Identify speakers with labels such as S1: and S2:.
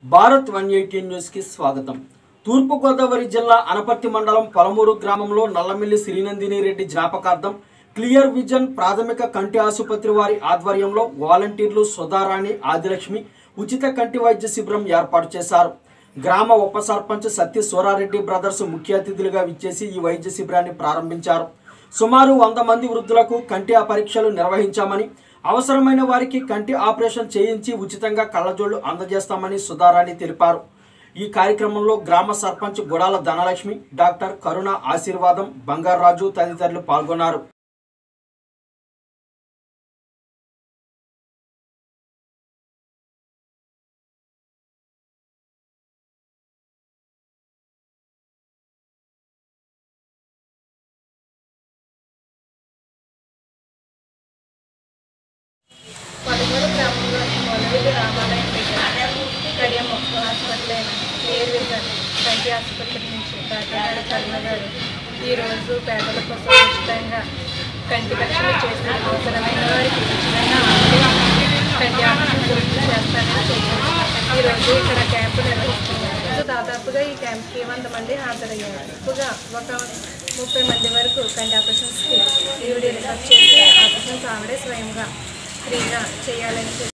S1: Bharat one eighty న్యూస్కి స్వాగతం తూర్పుగోదావరి జిల్లా అనపర్తి మండలం పొలమూరు గ్రామంలో నల్లమిల్లి శ్రీనందిని రెడ్డి జ్ఞాపకార్థం క్లియర్ విజన్ ప్రాథమిక కంటి ఆసుపత్రి వారి ఆధ్వర్యంలో వాలంటీర్లు సుధారాణి ఆదిలక్ష్మి ఉచిత కంటి వైద్య శిబిరం ఏర్పాటు చేశారు గ్రామ ఉప సర్పంచ్ సత్య సూరారెడ్డి బ్రదర్స్ ముఖ్య అతిథులుగా విచ్చేసి ఈ వైద్య శిబిరాన్ని ప్రారంభించారు సుమారు వంద మంది వృద్ధులకు కంటి పరీక్షలు నిర్వహించామని అవసరమైన వారికి కంటి ఆపరేషన్ చేయించి ఉచితంగా కళ్ళజోళ్లు అందజేస్తామని సుధారాణి తెలిపారు ఈ కార్యక్రమంలో గ్రామ సర్పంచ్ గుడాల ధనలక్ష్మి డాక్టర్ కరుణ ఆశీర్వాదం బంగారాజు తదితరులు పాల్గొన్నారు
S2: పలువురు గ్రామంలో మొదటి రామాలయం దగ్గర కడియం హాస్పిటల్ అయిన క్లియర్ విజన్ కంటి ఆసుపత్రి నుంచి కాకినాడ కరుణ గారు ఈరోజు పేదల కోసం ఉచితంగా కంటి పరీక్షలు చేసి అవసరమైన వారికి ఉచితంగా కంటి ఆపరేషన్ పూర్తి చేస్తానని చెప్పారు ఈరోజు ఇక్కడ క్యాంపు నిర్వహిస్తున్నారు ఈరోజు దాదాపుగా ఈ క్యాంప్కి వంద మంది హాజరయ్యారు ఎక్కువగా ఒక ముప్పై మంది వరకు కంటి ఆపరేషన్స్కి ఈవిడ రిసర్చ్ చేసి ఆపరేషన్స్ ఆవిడే స్వయంగా ఫ్రీగా చేయాలని చెప్పి